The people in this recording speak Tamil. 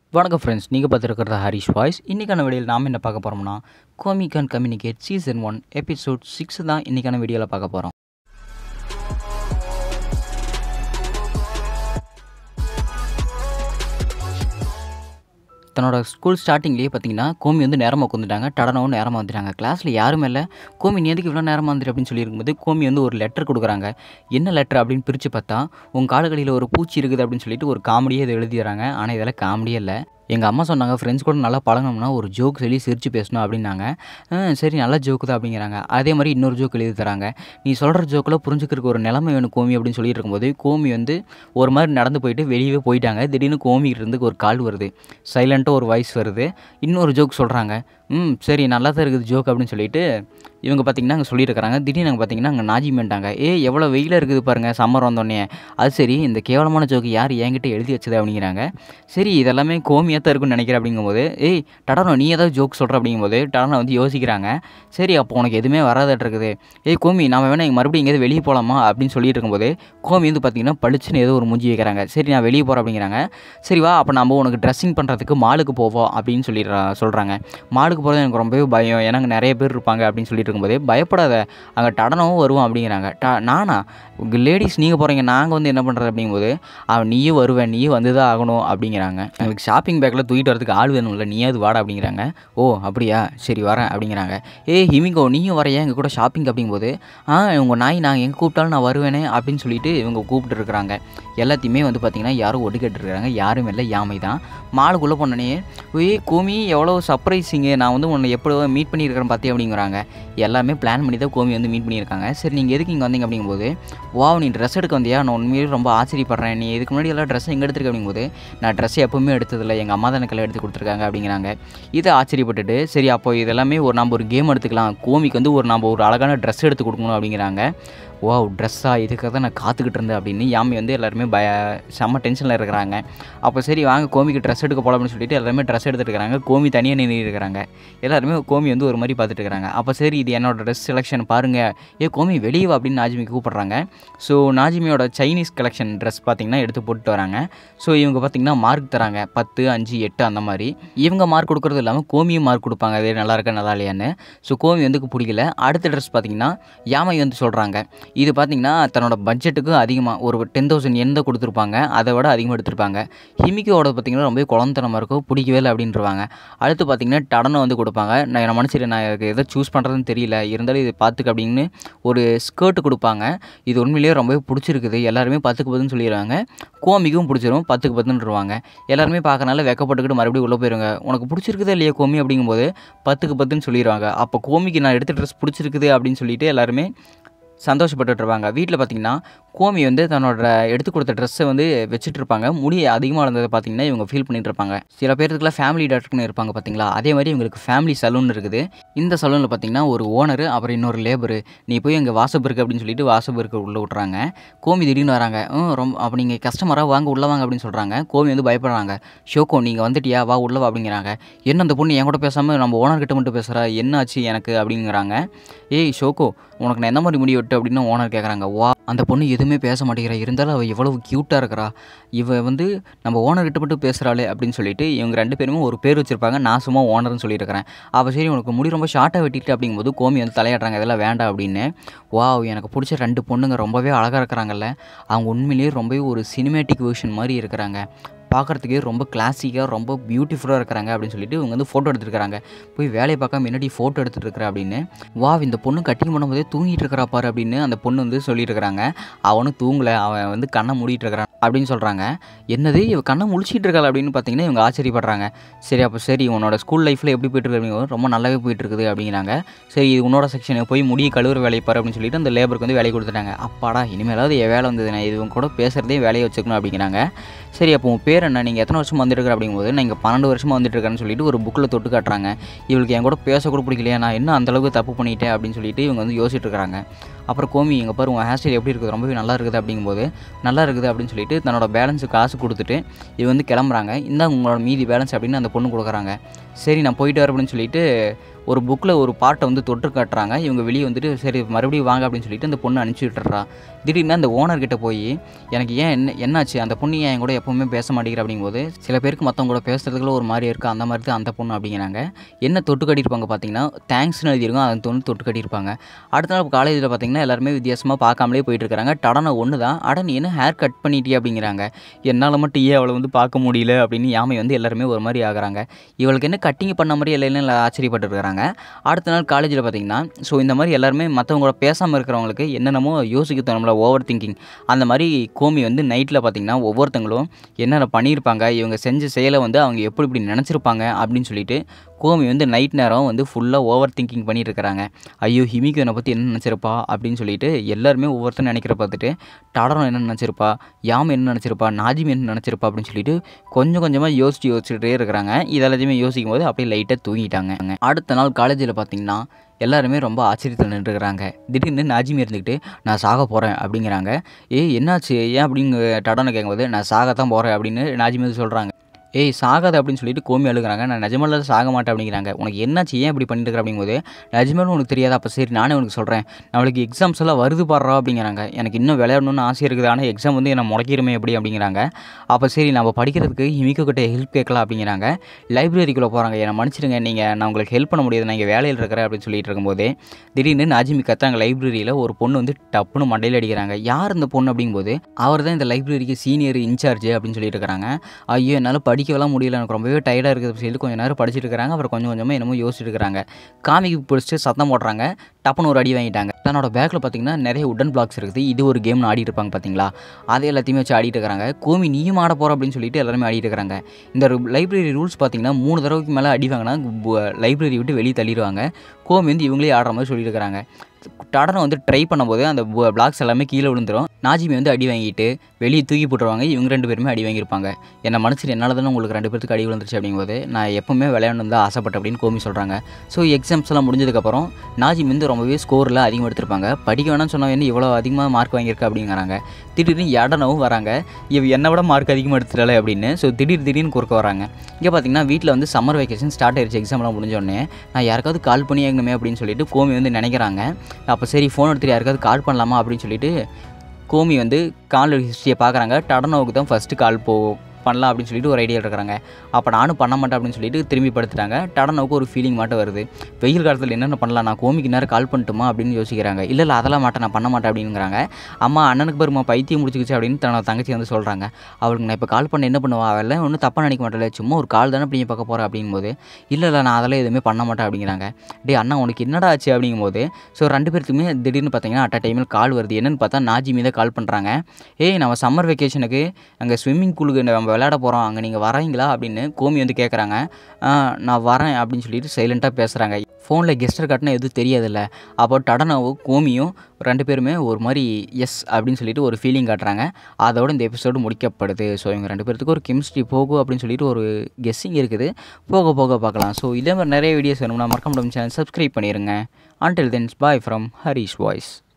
வணக்கம் ஃப்ரெண்ட்ஸ் நீங்கள் பார்த்துருக்கிறது ஹரிஷ் வாய்ஸ் இன்றைக்கான வீடியோவில் நாம் என்ன பார்க்க போகிறோம்னா Komi can communicate season one episode six தான் இன்றைக்கான வீடியோவில் பார்க்க போகிறோம் தன்னோட ஸ்கூல் ஸ்டார்டிங்லேயே பார்த்தீங்கன்னா கோமி வந்து நேரமாக உட்காந்துட்டாங்க டடனவும் நேரமாக வந்துட்டாங்க கிளாஸில் யாருமே இல்லை கோமி நீ எதுக்கு இவ்வளோ நேரமாக வந்துரு அப்படின்னு சொல்லியிருக்கும்போது கோமி வந்து ஒரு லெட்டர் கொடுக்குறாங்க என்ன லெட்டர் அப்படின்னு பிரித்து பார்த்தா உங்கள் காலுகளில் ஒரு பூச்சி இருக்குது அப்படின்னு சொல்லிட்டு ஒரு காமெடியே இதை எழுதிடுறாங்க ஆனால் இதெல்லாம் காமெடியே இல்லை எங்கள் அம்மா சொன்னாங்க ஃப்ரெண்ட்ஸ் கூட நல்லா பழகணும்னா ஒரு ஜோக் சொல்லி சிரித்து பேசணும் அப்படின்னாங்க "ஆ, சரி நல்ல ஜோக்கு தான் அப்படிங்கிறாங்க அதே மாதிரி இன்னொரு ஜோக் எழுதி தராங்க நீ சொல்கிற ஜோக்கில் புரிஞ்சுக்கிறதுக்கு ஒரு நிலைமை வேணும் கோமி அப்படின்னு சொல்லிட்டு இருக்கும்போது கோமி வந்து ஒரு மாதிரி நடந்து போயிட்டு வெளியவே போயிட்டாங்க திடீர்னு கோமிக்கிட்ட இருந்து ஒரு கால் வருது சைலண்ட்டாக ஒரு வாய்ஸ் வருது இன்னொரு ஜோக் சொல்கிறாங்க ம் சரி நல்லா தான் இருக்குது ஜோக் அப்படின்னு சொல்லிட்டு இவங்க பார்த்தீங்கன்னா அங்கே சொல்லியிருக்கிறாங்க திடீர்னு அங்கே பார்த்தீங்கன்னா அங்கே நாஜி பண்ணிட்டாங்க ஏ எவ்வளோ வெயிலாக இருக்குது பாருங்கள் சம்மர் வந்தோடனே அது சரி இந்த கேவலமான ஜோக்கு யார் என்கிட்ட எழுதி வச்சது அப்படிங்கிறாங்க சரி இதெல்லாமே கோமியாக தான் இருக்கும்னு நினைக்கிறேன் அப்படிங்கும்போது ஏய் டடனோ நீ ஏதாவது ஜோக் சொல்கிற அப்படிங்கும்போது டடனோ வந்து யோசிக்கிறாங்க சரி அப்போ உனக்கு எதுவுமே வராதாட்டு இருக்குது ஏய் கோமி நாம வேணா இங்க மறுபடியும் எங்கேயாவது வெளியே போகலாமா அப்படின்னு சொல்லிட்டு இருக்கும்போது கோமி வந்து பார்த்தீங்கன்னா பளிச்சுன்னு ஏதோ ஒரு மூஞ்சி வைக்கிறாங்க சரி நான் வெளியே போகிறேன் அப்படிங்கிறாங்க சரி வா அப்போ நம்ம உனக்கு ட்ரெஸ்ஸிங் பண்ணுறதுக்கு மாலுக்கு போவோம் அப்படின்னு சொல்லிடுறா சொல்கிறாங்க மாலுக்கு போகிறது எனக்கு ரொம்பவே பயம் ஏன்னா அங்கே நிறைய பேர் இருப்பாங்க அப்படின்னு சொல்லிட்டு இருக்கும்போது பயப்படாத அங்கே டடனவும் வருவான் அப்படிங்கிறாங்க ட நானா லேடிஸ் நீங்கள் போகிறீங்க நாங்கள் வந்து என்ன பண்ணுறது அப்படிங்கும்போது அவன் நீயும் வருவேன் நீயும் வந்து தான் ஆகணும் அப்படிங்கிறாங்க எனக்கு ஷாப்பிங் பேக்கில் தூக்கிட்டு வரதுக்கு ஆள் வேணும்ல நீயாவது வாடா அப்படிங்கிறாங்க ஓ அப்படியா சரி வரேன் அப்படிங்கிறாங்க ஏ ஹிமிங்கோ நீயும் வரையா எங்கள் கூட ஷாப்பிங் அப்படிங்கும்போது ஆ உங்கள் நாய் நான் எங்கே கூப்பிட்டாலும் நான் வருவேனே அப்படின்னு சொல்லிட்டு இவங்க கூப்பிட்டு இருக்கிறாங்க எல்லாத்தையுமே வந்து பார்த்திங்கன்னா யாரும் ஒடுக்கிட்டு இருக்காங்க யாரும் இல்லை யாமை தான் மாலுக்குள்ளே போனோடனே ஏய் கோமி எவ்வளோ சர்ப்ரைஸிங்கு நான் வந்து உன்னை எப்போ மீட் பண்ணியிருக்கிறேன் பார்த்தியா அப்படிங்கிறாங்க எல்லாமே பிளான் பண்ணி தான் கோமி வந்து மீட் பண்ணியிருக்காங்க சரி நீங்கள் எதுக்கு இங்கே வந்தீங்க அப்படிங்கும்போது வா நீ ட்ரெஸ் எடுக்க வந்தியா நான் உண்மையிலேயே ரொம்ப ஆச்சரியப்படுறேன் நீ இதுக்கு முன்னாடி எல்லாம் ட்ரெஸ் எங்கே எடுத்துருக்க அப்படிங்கும்போது நான் ட்ரெஸ் எப்பவுமே எடுத்ததில்லை எங்கள் அம்மா தான் எனக்கு எடுத்து கொடுத்துருக்காங்க அப்படிங்கிறாங்க இதை ஆச்சரியப்பட்டுட்டு சரி அப்போ இதெல்லாமே ஒரு நம்ம ஒரு கேம் எடுத்துக்கலாம் கோமிக்கு வந்து ஒரு நம்ம ஒரு அழகான ட்ரெஸ் எடுத்து கொடுக்கணும் அப்படிங்கிறாங்க வாவ் ட்ரெஸ்ஸா இதுக்காக தான் நான் காத்துக்கிட்டு இருந்தேன் அப்படின்னு யாமி வந்து எல்லாருமே பய செம்ம டென்ஷனில் இருக்கிறாங்க அப்போ சரி வாங்க கோமிக்கு ட்ரெஸ் எடுக்க போகலாம் அப்படின்னு சொல்லிட்டு எல்லாருமே ட்ரெஸ் எடுத்துட்டு இருக்காங்க கோமி தனியாக நின்று இருக்கிறாங்க எல்லாருமே கோமி வந்து ஒரு மாதிரி பார்த்துட்டு இருக்காங்க அப்போ சரி இது என்னோட ட்ரெஸ் செலெக்ஷன் பாருங்கள் ஏ கோமி வெளியே வா அப்படின்னு நாஜிமி கூப்பிட்றாங்க ஸோ நாஜிமியோட சைனீஸ் கலெக்ஷன் ட்ரெஸ் பார்த்தீங்கன்னா எடுத்து போட்டு வராங்க ஸோ இவங்க பார்த்தீங்கன்னா மார்க் தராங்க பத்து அஞ்சு எட்டு அந்த மாதிரி இவங்க மார்க் கொடுக்குறது இல்லாமல் கோமியும் மார்க் கொடுப்பாங்க அது நல்லா இருக்கா நல்லா இல்லையான்னு ஸோ கோமி வந்து பிடிக்கல அடுத்த ட்ரெஸ் பார்த்தீங்கன்னா யாமை வந்து சொல்கிறாங்க இது பார்த்தீங்கன்னா தன்னோட பட்ஜெட்டுக்கு அதிகமாக ஒரு டென் தௌசண்ட் எந்த கொடுத்துருப்பாங்க அதை விட அதிகமாக எடுத்திருப்பாங்க ஹிமிக்கோட பார்த்தீங்கன்னா ரொம்ப குழந்தனமாக இருக்கும் பிடிக்கவே இல்லை அப்படின்றவாங்க அடுத்து பார்த்தீங்கன்னா டடனை வந்து கொடுப்பாங்க நான் என்ன மனசில் நான் எனக்கு எதை சூஸ் பண்ணுறதுன்னு தெரியல இருந்தாலும் இது பார்த்துக்க அப்படின்னு ஒரு ஸ்கர்ட் கொடுப்பாங்க இது உண்மையிலேயே ரொம்பவே பிடிச்சிருக்குது எல்லாருமே பத்துக்கு பத்துன்னு சொல்லிடுவாங்க கோமிக்கும் பிடிச்சிரும் பத்துக்கு பத்துன்றுவாங்க எல்லாருமே பார்க்கறனால வெக்கப்பட்டுக்கிட்டு மறுபடியும் உள்ளே போயிருங்க உனக்கு பிடிச்சிருக்குதா இல்லையா கோமி அப்படிங்கும்போது பத்துக்கு பத்துன்னு சொல்லிடுவாங்க அப்போ கோமிக்கு நான் எடுத்த ட்ரெஸ் பிடிச்சிருக்குது அப்படின்னு சொல்லிட்டு எல்லாருமே சந்தோஷப்பட்டுட்டு இருப்பாங்க வீட்டில் பார்த்தீங்கன்னா கோமி வந்து தன்னோட எடுத்து கொடுத்த ட்ரெஸ்ஸை வந்து வச்சுட்டு இருப்பாங்க முடி அதிகமாக இருந்ததை பார்த்தீங்கன்னா இவங்க ஃபீல் பண்ணிட்டு இருப்பாங்க சில பேருக்குலாம் ஃபேமிலி டாக்டர்னு இருப்பாங்க பார்த்தீங்களா அதே மாதிரி இவங்களுக்கு ஃபேமிலி சலூன் இருக்குது இந்த சலூனில் பார்த்தீங்கன்னா ஒரு ஓனர் அப்புறம் இன்னொரு லேபரு நீ போய் அங்கே வாசப் இருக்கு அப்படின்னு சொல்லிட்டு வாசப் இருக்கு உள்ளே விட்றாங்க கோமி திடீர்னு வராங்க ம் ரொம்ப அப்போ நீங்கள் கஸ்டமராக வாங்க உள்ளே வாங்க அப்படின்னு சொல்கிறாங்க கோமி வந்து பயப்படுறாங்க ஷோகோ நீங்கள் வந்துட்டியா வா உள்ள வா அப்படிங்கிறாங்க என்ன அந்த பொண்ணு என் கூட பேசாமல் நம்ம ஓனர் கிட்ட மட்டும் பேசுகிறா என்ன ஆச்சு எனக்கு அப்படிங்கிறாங்க ஏய் ஷோகோ உனக்கு நான் என்ன மாதிரி முடி வெட்டு அப்படின்னு ஓனர் கேட்குறாங்க வா அந்த பொண்ணு எதுவுமே பேச மாட்டேங்கிறா இருந்தாலும் அவள் எவ்வளவு க்யூட்டாக இருக்கிறா இவ வந்து நம்ம ஓனர் கிட்ட மட்டும் பேசுகிறாளே அப்படின்னு சொல்லிட்டு இவங்க ரெண்டு பேருமே ஒரு பேர் வச்சிருப்பாங்க நான் சும்மா ஓனர்னு சொல்லியிருக்கிறேன் அப்போ சரி உனக்கு முடி ரொம்ப ஷார்ட்டாக வெட்டிட்டு அப்படிங்கும்போது கோமி வந்து தலையாடுறாங்க இதெல்லாம் வேண்டாம் அப்படின்னு வாவ் எனக்கு பிடிச்ச ரெண்டு பொண்ணுங்க ரொம்பவே அழகாக இருக்கிறாங்கல்ல அவங்க உண்மையிலேயே ரொம்பவே ஒரு சினிமேட்டிக் வேர்ஷன் மாதிரி இருக்கிறாங்க பார்க்குறதுக்கே ரொம்ப கிளாசிக்காக ரொம்ப பியூட்டிஃபுல்லாக இருக்கிறாங்க அப்படின்னு சொல்லிட்டு இவங்க வந்து ஃபோட்டோ எடுத்துருக்காங்க போய் வேலையை பார்க்காம முன்னாடி ஃபோட்டோ எடுத்துகிட்டு இருக்கிற அப்படின்னு வா இந்த பொண்ணு கட்டிங் பண்ணும்போதே தூங்கிட்டு இருக்கிறா பாரு அப்படின்னு அந்த பொண்ணு வந்து சொல்லியிருக்கிறாங்க அவனும் தூங்கலை அவன் வந்து கண்ணை மூடிட்டு இருக்கிறான் அப்படின்னு சொல்கிறாங்க என்னது இவ கண்ணை முழிச்சிட்டு இருக்காள் அப்படின்னு பார்த்தீங்கன்னா இவங்க ஆச்சரியப்படுறாங்க சரி அப்போ சரி உன்னோட ஸ்கூல் லைஃப்பில் எப்படி போயிட்டு இருக்கு அப்படிங்கிறது ரொம்ப நல்லாவே போயிட்டு இருக்குது அப்படிங்கிறாங்க சரி இது உன்னோட செக்ஷனுக்கு போய் முடிய கழுவுற வேலையை பாரு அப்படின்னு சொல்லிட்டு அந்த லேபருக்கு வந்து வேலையை கொடுத்துட்டாங்க அப்பாடா இனிமேலாவது என் வேலை வந்தது நான் இது இவங்க கூட பேசுகிறதே வேலையை வச்சுக்கணும் அப்படிங்கிறாங்க சரி அப்போ உன் பேர் என்ன நீங்கள் எத்தனை வருஷம் வந்துட்டு அப்படிங்கும்போது நான் இங்கே பன்னெண்டு வருஷமாக வந்துட்டு இருக்கேன்னு சொல்லிட்டு ஒரு புக்கில் தொட்டு காட்டுறாங்க இவளுக்கு என் கூட பேசக்கூட பிடிக்கலையா நான் என்ன அந்தளவுக்கு தப்பு பண்ணிட்டேன் அப்படின்னு சொல்லிட்டு இவங்க வந்து யோசிச்சுட்டு இருக்காங்க அப்புறம் கோமி எங்கள் பாரு உன் ஹேர் ஸ்டைல் எப்படி இருக்குது ரொம்பவே நல்லா இருக்குது அப்படிங்கும்போது நல்லா இருக்குது அப்படின்னு சொல்லிட்டு தன்னோட பேலன்ஸு காசு கொடுத்துட்டு இவங்க வந்து கிளம்புறாங்க இந்த உங்களோட மீதி பேலன்ஸ் அப்படின்னு அந்த பொண்ணு கொடுக்குறாங்க சரி நான் போயிட்டு வரேன் அப்படின்னு சொல்லிட்டு ஒரு புக்கில் ஒரு பாட்டை வந்து தொட்டு காட்டுறாங்க இவங்க வெளியே வந்துட்டு சரி மறுபடியும் வாங்க அப்படின்னு சொல்லிட்டு அந்த பொண்ணு அனுப்பிச்சி விட்டுறா திடீர்னு அந்த ஓனர்கிட்ட போய் எனக்கு ஏன் என்ன என்னாச்சு அந்த பொண்ணு ஏன் என் கூட எப்பவுமே பேச மாட்டேங்கிற அப்படிங்கும்போது சில பேருக்கு மற்றவங்க கூட பேசுறதுக்குள்ள ஒரு மாதிரி இருக்குது அந்த மாதிரி தான் அந்த பொண்ணு அப்படிங்கிறாங்க என்ன தொட்டு கட்டியிருப்பாங்க பார்த்தீங்கன்னா தேங்க்ஸ்னு எழுதியிருக்கோம் அதை தொண்ணு தொட்டு கட்டியிருப்பாங்க அடுத்த நாள் காலேஜில் பார்த்தீங்கன்னா எல்லாருமே வித்தியாசமாக பார்க்காமலே போயிட்டு இருக்காங்க டடனை ஒன்று தான் அட நீ என்ன ஹேர் கட் பண்ணிட்டியே அப்படிங்கிறாங்க என்னால் மட்டும் ஏன் அவளை வந்து பார்க்க முடியல அப்படின்னு யாமை வந்து எல்லாருமே ஒரு மாதிரி ஆகுறாங்க இவளுக்கு என்ன கட்டிங் பண்ண மாதிரி இல்லைன்னு ஆச்சரியப்பட்டு இருக்கிறாங்க அடுத்த நாள் காலேஜில் பார்த்தீங்கன்னா ஸோ இந்த மாதிரி எல்லாருமே மற்றவங்க கூட பேசாமல் இருக்கிறவங்களுக்கு என்னென்னமோ யோசிக்க தோணும்ல ஓவர் திங்கிங் அந்த மாதிரி கோமி வந்து நைட்டில் பார்த்தீங்கன்னா ஒவ்வொருத்தங்களும் என்னென்ன பண்ணியிருப்பாங்க இவங்க செஞ்ச செயலை வந்து அவங்க எப்படி இப்படி நினச்சிருப்பாங்க அப்படின்னு சொல்லிட்டு கோமி வந்து நைட் நேரம் வந்து ஃபுல்லாக ஓவர் திங்கிங் பண்ணிட்டு இருக்கிறாங்க ஐயோ ஹிமிக்கு என்னை பற்றி என்ன நினச்சிருப்பா அப்படின்னு சொல்லிட்டு எல்லாருமே ஒவ்வொருத்தரும் நினைக்கிற பார்த்துட்டு டடரம் என்ன நினச்சிருப்பா யாம் என்ன நினச்சிருப்பா நாஜிம் என்ன நினச்சிருப்பா அப்படின்னு சொல்லிட்டு கொஞ்சம் கொஞ்சமாக யோசிச்சு யோசிச்சுட்டே இருக்கிறாங்க இதெல்லாத்தையுமே யோசிக்கும் போது அப்படியே லைட்டாக தூங்கிட்டாங்க அடுத்த நாள் காலேஜில் பார்த்தீங்கன்னா எல்லாருமே ரொம்ப ஆச்சரியத்தில் நின்றுக்கிறாங்க திடீர்னு நாஜிமி இருந்துக்கிட்டு நான் சாக போகிறேன் அப்படிங்கிறாங்க ஏய் என்னாச்சு ஏன் அப்படிங்க டடனை கேட்கும்போது நான் சாகத்தான் போகிறேன் அப்படின்னு நாஜிமி வந்து சொல்கிறாங்க ஏய் சாகாத அப்படின்னு சொல்லிட்டு கோமி அழுகுறாங்க நான் நிஜமால சாக மாட்டேன் அப்படிங்கிறாங்க உனக்கு என்னாச்சு ஏன் இப்படி பண்ணிட்டு இருக்கிற அப்படிங்கும்போது நிஜமாலும் உனக்கு தெரியாது அப்போ சரி நானே உனக்கு சொல்கிறேன் நம்மளுக்கு எக்ஸாம்ஸ் எல்லாம் வருது பாடுறா அப்படிங்கிறாங்க எனக்கு இன்னும் விளையாடணும்னு ஆசை இருக்குது ஆனால் எக்ஸாம் வந்து என்னை முடக்கிருமே எப்படி அப்படிங்கிறாங்க அப்போ சரி நம்ம படிக்கிறதுக்கு ஹிமிக்கோ கிட்ட ஹெல்ப் கேட்கலாம் அப்படிங்கிறாங்க லைப்ரரிக்குள்ளே போகிறாங்க என்னை மன்னிச்சிடுங்க நீங்கள் நான் உங்களுக்கு ஹெல்ப் பண்ண முடியாது நான் இங்கே வேலையில் இருக்கிறேன் அப்படின்னு சொல்லிட்டு இருக்கும்போது திடீர்னு நாஜிமி கத்தாங்க லைப்ரரியில் ஒரு பொண்ணு வந்து டப்புன்னு மண்டையில் அடிக்கிறாங்க யார் இந்த பொண்ணு அப்படிங்கும்போது அவர் தான் இந்த லைப்ரரிக்கு சீனியர் இன்சார்ஜ் அப்படின்னு சொல்லிட்டு இருக்கிறாங்க ஐயோ என்னால் படிக்கவெல்லாம் முடியல எனக்கு ரொம்பவே டயர்டாக இருக்குது சொல்லி கொஞ்சம் நேரம் படிச்சுட்டு இருக்கிறாங்க அப்புறம் கொஞ்சம் கொஞ்சமாக என்னமோ யோசிச்சுட்டு இருக்கிறாங்க காமிக்கு பிடிச்சிட்டு சத்தம் போடுறாங்க டப்புன்னு ஒரு அடி வாங்கிட்டாங்க தன்னோட பேக்கில் பார்த்தீங்கன்னா நிறைய உடன் பிளாக்ஸ் இருக்குது இது ஒரு கேம்னு ஆடிட்டு இருப்பாங்க பார்த்தீங்களா அதை எல்லாத்தையுமே வச்சு ஆடிட்டு இருக்கிறாங்க கோமி நீயும் ஆட போகிற அப்படின்னு சொல்லிட்டு எல்லாருமே ஆடிட்டு இருக்கிறாங்க இந்த லைப்ரரி ரூல்ஸ் பார்த்தீங்கன்னா மூணு தடவைக்கு மேலே அடி வாங்கினா லைப்ரரி விட்டு வெளியே தள்ளிடுவாங்க கோமி வந்து இவங்களே ஆடுற மாதிரி சொல்லிட்டு இருக்கிறாங்க டடனை வந்து ட்ரை பண்ணும்போது அந்த பிளாக்ஸ் எல்லாமே கீழே விழுந்துரும் நாஜிமி வந்து அடி வாங்கிட்டு வெளியே தூக்கி போட்டுருவாங்க இவங்க ரெண்டு பேருமே அடி வாங்கியிருப்பாங்க என்னை மனசில் என்னால் தானே உங்களுக்கு ரெண்டு பேருக்கு அடி விழுந்துருச்சு அப்படிங்கும்போது நான் எப்பவுமே விளையாடணும் தான் ஆசைப்பட்டேன் அப்படின்னு கோமி சொல்கிறாங்க ஸோ எக்ஸாம்ஸ் எல்லாம் முடிஞ்சதுக்கப்புறம் நாஜிமி வந்து ரொம்பவே ஸ்கோரில் அதிகமாக எடுத்திருப்பாங்க படிக்க வேணாம்னு சொன்ன என்ன இவ்வளோ அதிகமாக மார்க் வாங்கியிருக்க அப்படிங்கிறாங்க திடீர்னு இடனவும் வராங்க இவ என்னை விட மார்க் அதிகமாக எடுத்துட்டாலே அப்படின்னு ஸோ திடீர் திடீர்னு குறுக்க வராங்க இங்கே பார்த்தீங்கன்னா வீட்டில் வந்து சம்மர் வெக்கேஷன் ஸ்டார்ட் ஆயிடுச்சு எக்ஸாம்லாம் முடிஞ்சோடனே நான் யாருக்காவது கால் பண்ணி ஆகணுமே அப்படின்னு சொல்லிட்டு கோமி வந்து நினைக்கிறாங்க அப்போ சரி ஃபோன் எடுத்துட்டு யாருக்காவது கால் பண்ணலாமா அப்படின்னு சொல்லிட்டு கோமி வந்து கால் ஹிஸ்ட்ரியை பார்க்குறாங்க டடனோவுக்கு தான் ஃபஸ்ட்டு கால் போ பண்ணலாம் அப்படின்னு சொல்லிட்டு ஒரு ஐடியா இருக்கிறாங்க அப்போ நானும் பண்ண மாட்டேன் அப்படின்னு சொல்லிட்டு திரும்பி படுத்துட்டாங்க டடனோவுக்கு ஒரு ஃபீலிங் மட்டும் வருது வெயில் காலத்தில் என்னென்ன பண்ணலாம் நான் கோமிக்கு நேரம் கால் பண்ணட்டுமா அப்படின்னு யோசிக்கிறாங்க இல்லை இல்லை அதெல்லாம் மாட்டேன் நான் பண்ண மாட்டேன் அப்படிங்கிறாங்க அம்மா அண்ணனுக்கு பெருமா பைத்தியம் முடிச்சுக்கிச்சு அப்படின்னு தன்னோட தங்கச்சி வந்து சொல்கிறாங்க அவளுக்கு நான் இப்போ கால் பண்ண என்ன பண்ணுவா அவெல்லாம் ஒன்றும் தப்பாக நினைக்க மாட்டேன் சும்மா ஒரு கால் தானே அப்படி பார்க்க போகிறேன் அப்படிங்கும்போது இல்லை இல்லை நான் அதெல்லாம் எதுவுமே பண்ண மாட்டேன் அப்படிங்கிறாங்க டே அண்ணா உனக்கு என்னடா ஆச்சு அப்படிங்கும்போது ஸோ ரெண்டு பேருக்குமே திடீர்னு பார்த்தீங்கன்னா அட் டைமில் கால் வருது என்னன்னு பார்த்தா நாஜி மீதே கால் பண்ணுறாங்க ஏய் நம்ம சம்மர் வெக்கேஷனுக்கு அங்கே ஸ்விம்மிங் பூலுக்கு நம்ம விளையாட போகிறோம் அங்கே நீங்கள் வரீங்களா அப்படின்னு கோமி வந்து கேட்குறாங்க நான் வரேன் அப்படின்னு சொல்லிட்டு சைலண்ட்டாக பேசுகிறாங்க ஃபோனில் கெஸ்டர் காட்டினா எதுவும் தெரியாதுல்ல அப்போ டடனாவும் கோமியும் ரெண்டு பேருமே ஒரு மாதிரி எஸ் அப்படின்னு சொல்லிட்டு ஒரு ஃபீலிங் காட்டுறாங்க அதோட இந்த எபிசோடு முடிக்கப்படுது ஸோ இவங்க ரெண்டு பேர்த்துக்கு ஒரு கெமிஸ்ட்ரி போகும் அப்படின்னு சொல்லிட்டு ஒரு கெஸ்ஸிங் இருக்குது போக போக பார்க்கலாம் ஸோ இதே மாதிரி நிறைய வீடியோஸ் வேணும்னா மறக்க முடியும் சேனல் சப்ஸ்கிரைப் பண்ணிடுங்க until then bye from Harish voice